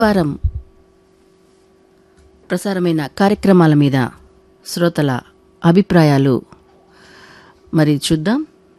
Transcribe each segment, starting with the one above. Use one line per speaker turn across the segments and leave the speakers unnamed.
వారం ప్రసారమైన కార్యక్రమాల మీద శ్రోతల అభిప్రాయాలు మరి చూద్దాం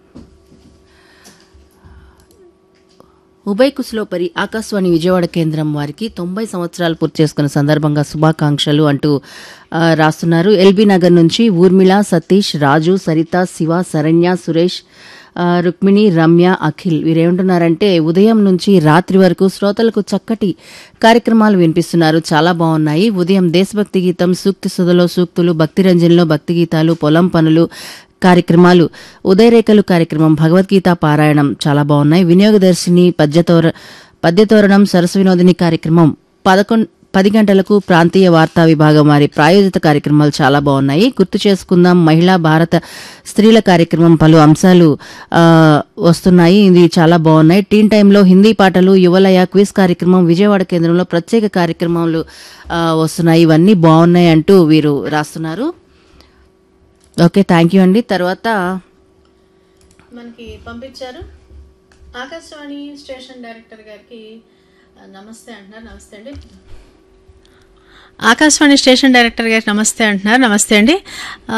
ఉభయ కుశలోపరి ఆకాశవాణి విజయవాడ కేంద్రం వారికి తొంభై సంవత్సరాలు పూర్తి చేసుకున్న సందర్భంగా శుభాకాంక్షలు అంటూ ఆ, రాస్తున్నారు ఎల్బీ నగర్ నుంచి ఊర్మిళ సతీష్ రాజు సరిత శివ శరణ్య సురేష్ ఆ, రుక్మిణి రమ్య అఖిల్ వీరేమంటున్నారంటే ఉదయం నుంచి రాత్రి వరకు శ్రోతలకు చక్కటి కార్యక్రమాలు వినిపిస్తున్నారు చాలా బాగున్నాయి ఉదయం దేశభక్తి గీతం సూక్తి సుధలో సూక్తులు భక్తి రంజన్లో భక్తి గీతాలు పొలం పనులు కార్యక్రమాలు ఉదయరేఖలు కార్యక్రమం భగవద్గీత పారాయణం చాలా బాగున్నాయి వినియోగదర్శిని పద్యతోర పద్యతోరణం సరస్సు వినోదిని కార్యక్రమం పదకొండు పది గంటలకు ప్రాంతీయ వార్తా విభాగం వారి ప్రాయోజిత కార్యక్రమాలు చాలా బాగున్నాయి గుర్తు చేసుకుందాం మహిళా భారత స్త్రీల కార్యక్రమం పలు అంశాలు ఆ, వస్తున్నాయి ఇది చాలా బాగున్నాయి టీన్ టైంలో హిందీ పాటలు యువలయ క్విజ్ కార్యక్రమం విజయవాడ కేంద్రంలో ప్రత్యేక కార్యక్రమాలు ఆ, వస్తున్నాయి ఇవన్నీ బాగున్నాయి అంటూ వీరు రాస్తున్నారు ఓకే థ్యాంక్ యూ అండి తర్వాత
మనకి పంపించారు ఆకాశవాణి స్టేషన్ డైరెక్టర్ గారికి ఆ, నమస్తే అంటున్నారు నమస్తే అండి ఆకాశవాణి స్టేషన్ డైరెక్టర్ గారికి నమస్తే అంటున్నారు నమస్తే అండి ఆ,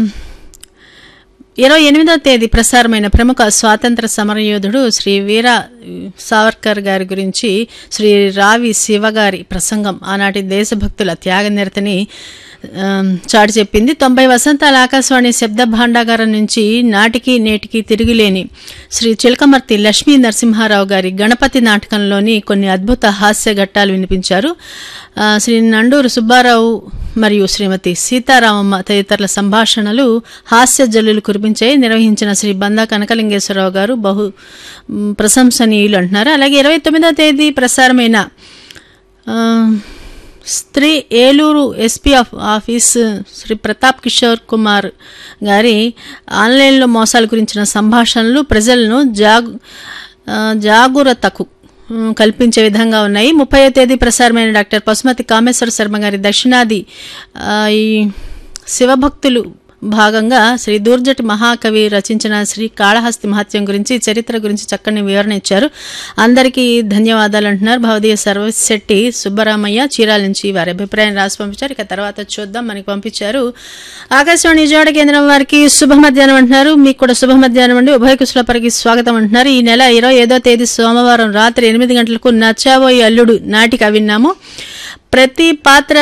ఇరవై ఎనిమిదవ తేదీ ప్రసారమైన ప్రముఖ స్వాతంత్ర సమరయోధుడు శ్రీ వీర సావర్కర్ గారి గురించి శ్రీ రావి శివ గారి ప్రసంగం ఆనాటి దేశభక్తుల త్యాగనిరతని ఆ, చాటి చెప్పింది తొంభై వసంతాల ఆకాశవాణి శబ్ద భాండాగారం నుంచి నాటికి నేటికి తిరిగిలేని శ్రీ చిలకమర్తి లక్ష్మీ నరసింహారావు గారి గణపతి నాటకంలోని కొన్ని అద్భుత హాస్య ఘట్టాలు వినిపించారు ఆ, శ్రీ నండూరు సుబ్బారావు మరియు శ్రీమతి సీతారామమ్మ తదితరుల సంభాషణలు హాస్య జల్లులు కురిపించాయి నిర్వహించిన శ్రీ బందా కనకలింగేశ్వరరావు గారు బహు మ్, ప్రశంసనీయులు అంటున్నారు అలాగే ఇరవై తొమ్మిదో తేదీ ప్రసారమైన ఆ, స్త్రీ Eluru SP of office Shri Pratap Kishore Kumar గారి ఆన్లైన్లో మోసాల గురించిన సంభాషణలు ప్రజలను జాగు ఆ, జాగరూకతకు ఉమ్, కల్పించే విధంగా ఉన్నాయి ముప్పై తేదీ ప్రసారమైన డాక్టర్ పశుమతి కామేశ్వర శర్మ గారి దక్షిణాది ఆ, ఈ శివభక్తులు భాగంగా శ్రీ దూర్జటి మహాకవి రచించిన శ్రీ కాళహస్తి మహత్యం గురించి చరిత్ర గురించి చక్కని వివరణ ఇచ్చారు అందరికీ ధన్యవాదాలు అంటున్నారు భవదీయ సర్వశెట్టి సుబ్బరామయ్య చీరాల నుంచి వారి అభిప్రాయం రాసి పంపించారు ఇక తర్వాత చూద్దాం మనకి పంపించారు ఆకాశవాణి విజయవాడ కేంద్రం వారికి శుభ మధ్యాహ్నం అంటున్నారు మీకు కూడా శుభ మధ్యాహ్నం అండి ఉభయ కుశలపరికి స్వాగతం అంటున్నారు ఈ నెల ఇరవై ఐదో తేదీ సోమవారం రాత్రి ఎనిమిది గంటలకు నచ్చాబోయి అల్లుడు నాటిక విన్నాము ప్రతి పాత్ర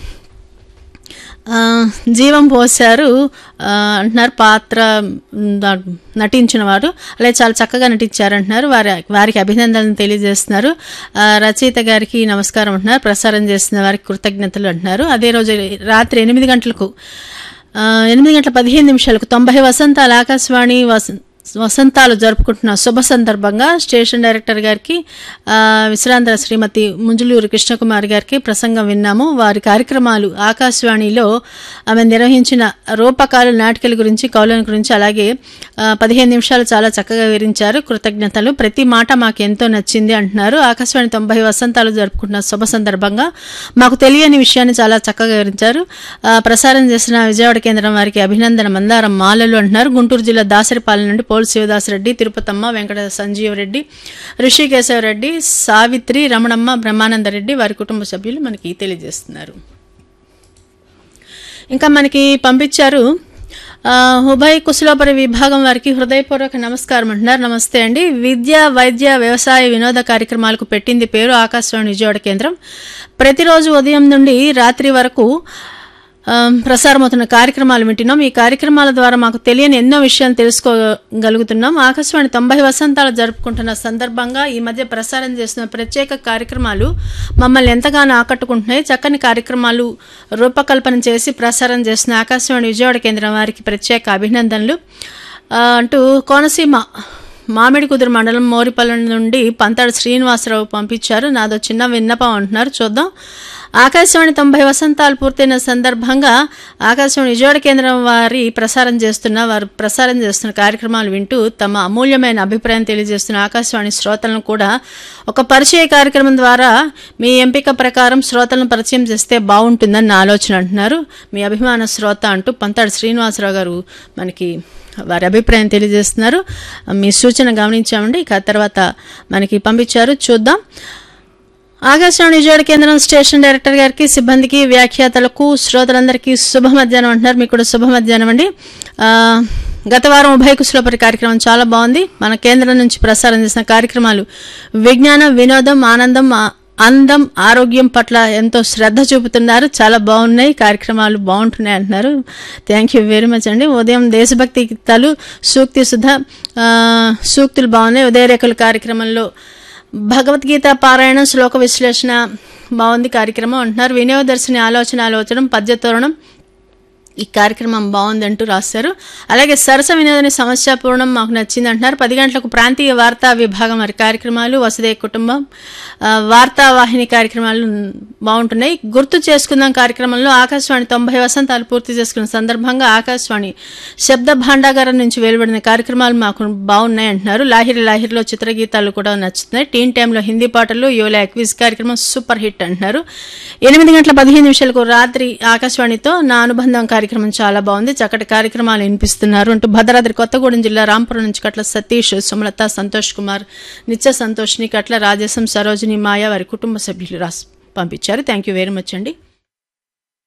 ఆ, జీవం పోశారు ఆ, అంటున్నారు పాత్ర మ్, దా- నటించిన వారు అలాగే చాలా చక్కగా నటించారు అంటున్నారు వారి వారికి అభినందనలు తెలియజేస్తున్నారు ఆ, రచయిత గారికి నమస్కారం అంటున్నారు ప్రసారం చేస్తున్న వారికి కృతజ్ఞతలు అంటున్నారు అదే రోజు రాత్రి ఎనిమిది గంటలకు ఆ, ఎనిమిది గంటల పదిహేను నిమిషాలకు తొంభై వసంతాల ఆకాశవాణి వస వసంతాలు జరుపుకుంటున్న శుభ సందర్భంగా స్టేషన్ డైరెక్టర్ గారికి ఆ, విశ్రాంత శ్రీమతి ముంజులూరు కృష్ణకుమార్ గారికి ప్రసంగం విన్నాము వారి కార్యక్రమాలు ఆకాశవాణిలో ఆమె నిర్వహించిన రూపకాలు నాటికల గురించి కౌలను గురించి అలాగే ఆ, పదిహేను నిమిషాలు చాలా చక్కగా వివరించారు కృతజ్ఞతలు ప్రతి మాట మాకు ఎంతో నచ్చింది అంటున్నారు ఆకాశవాణి తొంభై వసంతాలు జరుపుకుంటున్న శుభ సందర్భంగా మాకు తెలియని విషయాన్ని చాలా చక్కగా వివరించారు ఆ, ప్రసారం చేసిన విజయవాడ కేంద్రం వారికి అభినందన మందారం మాలలు అంటున్నారు గుంటూరు జిల్లా దాసరిపాలెం నుండి పోల్ శివదాసరెడ్డి తిరుపతమ్మ వెంకట సంజీవరెడ్డి ఋషికేశవరెడ్డి సావిత్రి రమణమ్మ బ్రహ్మానందరెడ్డి వారి కుటుంబ సభ్యులు మనకి తెలియజేస్తున్నారు ఇంకా మనకి పంపించారు ఆ, ఉభయ కుశలోపరి విభాగం వారికి హృదయపూర్వక నమస్కారం అంటున్నారు నమస్తే అండి విద్య వైద్య వ్యవసాయ వినోద కార్యక్రమాలకు పెట్టింది పేరు ఆకాశవాణి విజయవాడ కేంద్రం ప్రతిరోజు ఉదయం నుండి రాత్రి వరకు ఆ, ప్రసారమవుతున్న కార్యక్రమాలు వింటున్నాం ఈ కార్యక్రమాల ద్వారా మాకు తెలియని ఎన్నో విషయాలు తెలుసుకోగలుగుతున్నాం ఆకాశవాణి తొంభై వసంతాలు జరుపుకుంటున్న సందర్భంగా ఈ మధ్య ప్రసారం చేస్తున్న ప్రత్యేక కార్యక్రమాలు మమ్మల్ని ఎంతగానో ఆకట్టుకుంటున్నాయి చక్కని కార్యక్రమాలు రూపకల్పన చేసి ప్రసారం చేస్తున్న ఆకాశవాణి విజయవాడ కేంద్రం వారికి ప్రత్యేక అభినందనలు ఆ, అంటూ కోనసీమ మామిడి కుదురు మండలం మోరిపల్లి నుండి పంతాడు శ్రీనివాసరావు పంపించారు నాదో చిన్న విన్నపం అంటున్నారు చూద్దాం ఆకాశవాణి తొంభై వసంతాలు పూర్తయిన సందర్భంగా ఆకాశవాణి విజయవాడ కేంద్రం వారి ప్రసారం చేస్తున్న వారు ప్రసారం చేస్తున్న కార్యక్రమాలు వింటూ తమ అమూల్యమైన అభిప్రాయం తెలియజేస్తున్న ఆకాశవాణి శ్రోతలను కూడా ఒక పరిచయ కార్యక్రమం ద్వారా మీ ఎంపిక ప్రకారం శ్రోతలను పరిచయం చేస్తే బాగుంటుందని నా ఆలోచన అంటున్నారు మీ అభిమాన శ్రోత అంటూ పంతాడు శ్రీనివాసరావు గారు మనకి వారి అభిప్రాయం తెలియజేస్తున్నారు మీ సూచన గమనించామండి ఇక తర్వాత మనకి పంపించారు చూద్దాం ఆకాశవాణి విజయవాడ కేంద్రం స్టేషన్ డైరెక్టర్ గారికి సిబ్బందికి వ్యాఖ్యాతలకు శ్రోతలందరికీ శుభ మధ్యాహ్నం అంటున్నారు మీకు కూడా శుభ మధ్యాహ్నం అండి ఆ, గత వారం ఉభయ కుశలపరి కార్యక్రమం చాలా బాగుంది మన కేంద్రం నుంచి ప్రసారం చేసిన కార్యక్రమాలు విజ్ఞానం వినోదం ఆనందం ఆ- అందం ఆరోగ్యం పట్ల ఎంతో శ్రద్ధ చూపుతున్నారు చాలా బాగున్నాయి కార్యక్రమాలు బాగుంటున్నాయి అంటున్నారు థ్యాంక్ యూ వెరీ మచ్ అండి ఉదయం దేశభక్తి గీతాలు సూక్తి సుధ ఆ, సూక్తులు బాగున్నాయి ఉదయరేఖల కార్యక్రమంలో భగవద్గీత పారాయణం శ్లోక విశ్లేషణ బాగుంది కార్యక్రమం అంటున్నారు వినియోగదర్శిని ఆలోచన ఆలోచన పద్యతోరణం ఈ కార్యక్రమం బాగుందంటూ రాశారు అలాగే సరస వినోదని సమస్య పూర్ణం మాకు నచ్చింది అంటున్నారు పది గంటలకు ప్రాంతీయ వార్తా విభాగం మరి కార్యక్రమాలు వసుదే కుటుంబం ఆ, వార్తా వాహిని కార్యక్రమాలు బాగుంటున్నాయి గుర్తు చేసుకుందాం కార్యక్రమంలో ఆకాశవాణి తొంభై వసంతాలు పూర్తి చేసుకున్న సందర్భంగా ఆకాశవాణి శబ్ద భాండాగారం నుంచి వెలువడిన కార్యక్రమాలు మాకు బాగున్నాయి అంటున్నారు లాహిరి లాహిరిలో చిత్రగీతాలు కూడా నచ్చుతున్నాయి టీన్ టైంలో హిందీ పాటలు యోలా క్విజ్ కార్యక్రమం సూపర్ హిట్ అంటున్నారు ఎనిమిది గంటల పదిహేను నిమిషాలకు రాత్రి ఆకాశవాణితో నా అనుబంధం కార్యక్రమం చాలా బాగుంది చక్కటి కార్యక్రమాలు వినిపిస్తున్నారు అంటూ భద్రాద్రి కొత్తగూడెం జిల్లా రాంపురం నుంచి కట్ల సతీష్ సుమలత సంతోష్ కుమార్ నిత్య సంతోష్ని కట్ల రాజేశం సరోజిని మాయ వారి కుటుంబ సభ్యులు రాసి పంపించారు థ్యాంక్ యూ వెరీ మచ్ అండి